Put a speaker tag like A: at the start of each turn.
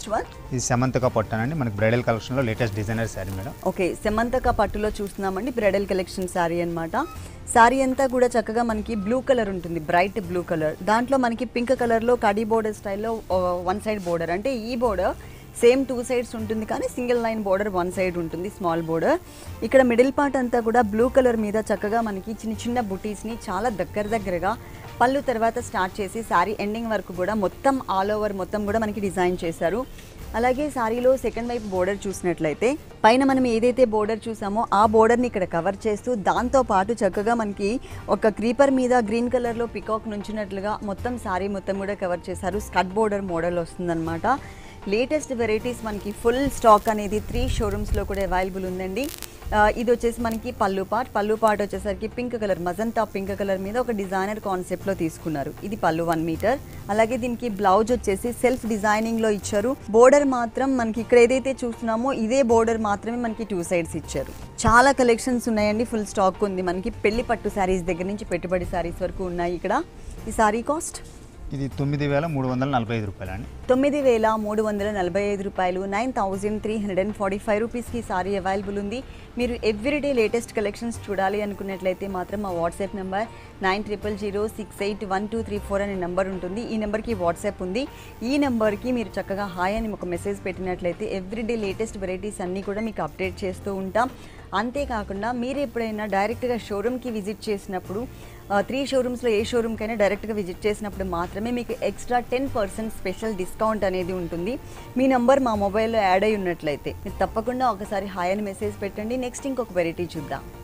A: one
B: ఇది సెమంతగా పట్టానండి మనకి bridal కలెక్షన్లో latest designer sari madam
A: okay సెమంతక పట్టులో చూస్తున్నామండి బ్రైడల్ కలెక్షన్ శారీ అన్నమాట శారీ అంతా కూడా చక్కగా మనకి బ్లూ కలర్ ఉంటుంది బ్రైట్ బ్లూ కలర్ దాంట్లో మనకి పింక్ కలర్లో కడీ బోర్డర్ స్టైల్లో వన్ సైడ్ బోర్డర్ అంటే ఈ బోర్డర్ సేమ్ టూ సైడ్స్ ఉంటుంది కానీ single line border one side ఉంటుంది స్మాల్ బోర్డర్ ఇక్కడ మిడిల్ పార్ట్ అంతా కూడా బ్లూ కలర్ మీద చక్కగా మనకి చిన్న చిన్న బుటీస్ని చాలా దగ్గర దగ్గరగా పళ్ళు తర్వాత స్టార్ట్ చేసి శారీ ఎండింగ్ వరకు కూడా మొత్తం ఆల్ ఓవర్ మొత్తం కూడా మనకి డిజైన్ చేశారు అలాగే శారీలో సెకండ్ వైపు బోర్డర్ చూసినట్లయితే పైన మనం ఏదైతే బోర్డర్ చూసామో ఆ బోర్డర్ని ఇక్కడ కవర్ చేస్తూ దాంతో పాటు చక్కగా మనకి ఒక క్రీపర్ మీద గ్రీన్ కలర్లో పికాక్ నుంచినట్లుగా మొత్తం శారీ మొత్తం కూడా కవర్ చేశారు స్కట్ బోర్డర్ మోడల్ వస్తుందన్నమాట లేటెస్ట్ వెరైటీస్ మనకి ఫుల్ స్టాక్ అనేది త్రీ షోరూమ్స్లో కూడా అవైలబుల్ ఉందండి ఆ, ఇది వచ్చేసి మనకి పళ్ళు పార్ట్ పళ్ళు పార్ట్ వచ్చేసరికి pink colour magenta pink colour మీద ఒక డిజైనర్ కాన్సెప్ట్లో తీసుకున్నారు ఇది పళ్ళు వన్ మీటర్ అలాగే దీనికి బ్లౌజ్ వచ్చేసి సెల్ఫ్ డిజైనింగ్లో ఇచ్చారు బోర్డర్ మాత్రం మనకి ఇక్కడ ఏదైతే చూస్తున్నామో ఇదే బోర్డర్ మాత్రమే మనకి టూ సైడ్స్ ఇచ్చారు చాలా కలెక్షన్స్ ఉన్నాయండి ఫుల్ స్టాక్ ఉంది మనకి పెళ్లి పట్టు శారీస్ దగ్గర నుంచి పెట్టుబడి శారీస్ వరకు ఉన్నాయి ఇక్కడ ఈ శారీ కాస్ట్
B: ఇది తొమ్మిది వేల మూడు వందల నలభై ఐదు రూపాయలు అండి
A: తొమ్మిది వేల మూడు వందల నలభై ఐదు రూపాయలు nine thousand three hundred and forty five రూపీస్కి సారీ అవైలబుల్ ఉంది మీరు ఎవ్రీడే లేటెస్ట్ కలెక్షన్స్ చూడాలి అనుకున్నట్లయితే మాత్రం మా WhatsApp number nine triple zero six eight one two three four అనే నెంబర్ ఉంటుంది ఈ నెంబర్కి వాట్సాప్ ఉంది ఈ నెంబర్కి మీరు చక్కగా హాయ్ అని ఒక మెసేజ్ పెట్టినట్లయితే ఎవ్రీడే లేటెస్ట్ వెరైటీస్ అన్నీ కూడా మీకు అప్డేట్ చేస్తూ ఉంటాం అంతేకాకుండా మీరు ఎప్పుడైనా డైరెక్ట్గా షోరూమ్కి విజిట్ చేసినప్పుడు త్రీ షోరూమ్స్లో ఏ షోరూమ్కైనా డైరెక్ట్గా విజిట్ చేసినప్పుడు మాత్రమే మీకు extra ten percent special discount అనేది ఉంటుంది మీ నంబర్ మా మొబైల్లో యాడ్ అయి ఉన్నట్లయితే మీరు తప్పకుండా ఒకసారి హాయ్ అని మెసేజ్ పెట్టండి నెక్స్ట్ ఇంకొక వెరైటీ చూద్దాం